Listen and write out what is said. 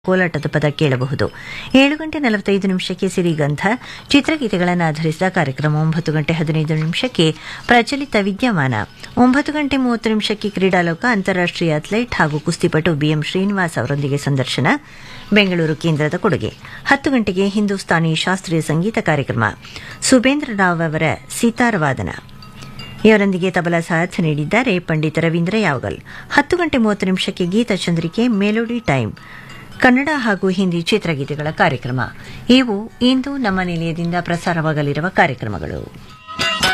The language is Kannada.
ಕೋಲಾಟದ ಪದ ಕೇಳಬಹುದು ಏಳು ಗಂಟೆ ನಲವತ್ತೈದು ನಿಮಿಷಕ್ಕೆ ಸಿರಿಗಂಧ ಚಿತ್ರಗೀತೆಗಳನ್ನು ಆಧರಿಸಿದ ಕಾರ್ಯಕ್ರಮ ಒಂಬತ್ತು ಗಂಟೆ ಹದಿನೈದು ನಿಮಿಷಕ್ಕೆ ಪ್ರಚಲಿತ ವಿದ್ಯಮಾನ ಒಂಬತ್ತು ಗಂಟೆ ಮೂವತ್ತು ನಿಮಿಷಕ್ಕೆ ಕ್ರೀಡಾಲೋಕ ಅಂತಾರಾಷ್ಟೀಯ ಅಥ್ಲೈಟ್ ಹಾಗೂ ಕುಸ್ತಿಪಟು ಬಿಎಂ ಶ್ರೀನಿವಾಸ್ ಅವರೊಂದಿಗೆ ಸಂದರ್ಶನ ಬೆಂಗಳೂರು ಕೇಂದ್ರದ ಕೊಡುಗೆ ಹತ್ತು ಗಂಟೆಗೆ ಹಿಂದೂಸ್ತಾನಿ ಶಾಸ್ತ್ರೀಯ ಸಂಗೀತ ಕಾರ್ಯಕ್ರಮ ಸುಬೇಂದ್ರ ರಾವ್ ಅವರ ಸಿತಾರವಾದನ ಇವರೊಂದಿಗೆ ತಬಲಾ ಸಾಥ್ ನೀಡಿದ್ದಾರೆ ಪಂಡಿತ ರವೀಂದ್ರ ಯಾವಗಲ್ ಹತ್ತು ಗಂಟೆ ಮೂವತ್ತು ನಿಮಿಷಕ್ಕೆ ಗೀತಚಂದ್ರಿಕೆ ಮೆಲೋಡಿ ಟೈಮ್ ಕನ್ನಡ ಹಾಗೂ ಹಿಂದಿ ಚಿತ್ರಗೀತೆಗಳ ಕಾರ್ಯಕ್ರಮ ಇವು ಇಂದು ನಮ್ಮ ನಿಲಯದಿಂದ ಪ್ರಸಾರವಾಗಲಿರುವ ಕಾರ್ಯಕ್ರಮಗಳು